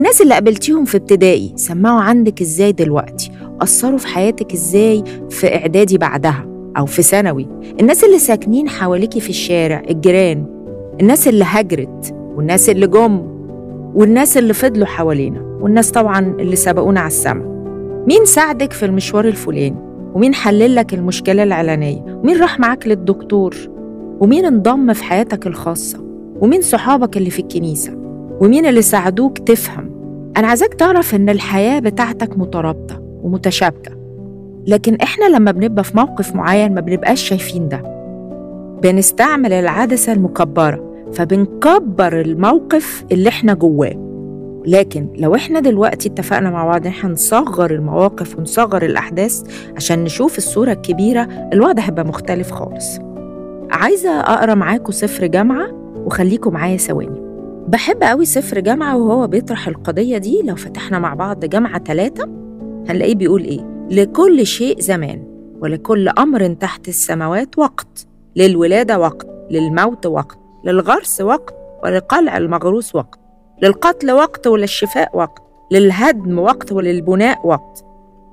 الناس اللي قابلتيهم في ابتدائي سمعوا عندك ازاي دلوقتي أثروا في حياتك ازاي في إعدادي بعدها أو في ثانوي الناس اللي ساكنين حواليكي في الشارع الجيران الناس اللي هجرت والناس اللي جم والناس اللي فضلوا حوالينا والناس طبعا اللي سبقونا على السما مين ساعدك في المشوار الفلاني ومين حلل لك المشكلة العلانية ومين راح معاك للدكتور ومين انضم في حياتك الخاصة ومين صحابك اللي في الكنيسة ومين اللي ساعدوك تفهم أنا عايزاك تعرف إن الحياة بتاعتك مترابطة ومتشابكة لكن إحنا لما بنبقى في موقف معين ما بنبقاش شايفين ده بنستعمل العدسة المكبرة فبنكبر الموقف اللي إحنا جواه لكن لو إحنا دلوقتي اتفقنا مع بعض إن إحنا نصغر المواقف ونصغر الأحداث عشان نشوف الصورة الكبيرة الوضع هيبقى مختلف خالص عايزة أقرأ معاكم سفر جامعة وخليكم معايا ثواني بحب قوي سفر جامعة وهو بيطرح القضية دي لو فتحنا مع بعض جامعة ثلاثة هنلاقيه بيقول إيه لكل شيء زمان ولكل أمر تحت السماوات وقت للولادة وقت للموت وقت للغرس وقت ولقلع المغروس وقت للقتل وقت وللشفاء وقت للهدم وقت وللبناء وقت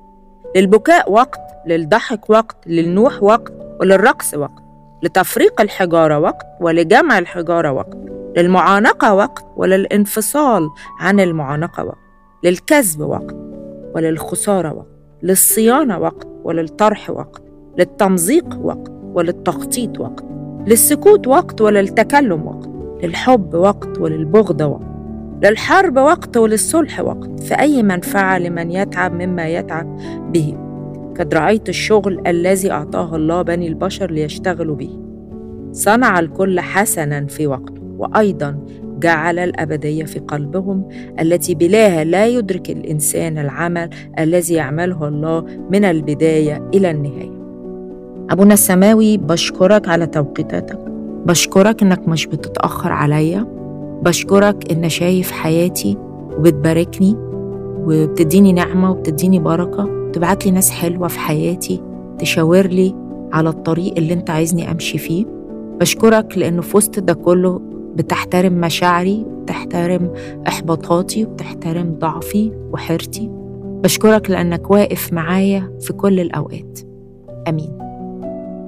للبكاء وقت للضحك وقت للنوح وقت وللرقص وقت لتفريق الحجارة وقت ولجمع الحجارة وقت للمعانقة وقت وللانفصال عن المعانقة وقت للكذب وقت وللخسارة وقت للصيانة وقت وللطرح وقت للتمزيق وقت وللتخطيط وقت للسكوت وقت وللتكلم وقت للحب وقت وللبغض وقت للحرب وقت وللصلح وقت فأي منفعة لمن يتعب مما يتعب به قد رأيت الشغل الذي أعطاه الله بني البشر ليشتغلوا به صنع الكل حسنا في وقته وأيضا جعل الأبدية في قلبهم التي بلاها لا يدرك الإنسان العمل الذي يعمله الله من البداية إلى النهاية أبونا السماوي بشكرك على توقيتاتك بشكرك إنك مش بتتأخر عليا بشكرك إن شايف حياتي وبتباركني وبتديني نعمة وبتديني بركة تبعت لي ناس حلوة في حياتي تشاور لي على الطريق اللي انت عايزني امشي فيه بشكرك لانه في وسط ده كله بتحترم مشاعري بتحترم احباطاتي وبتحترم ضعفي وحيرتي بشكرك لانك واقف معايا في كل الاوقات امين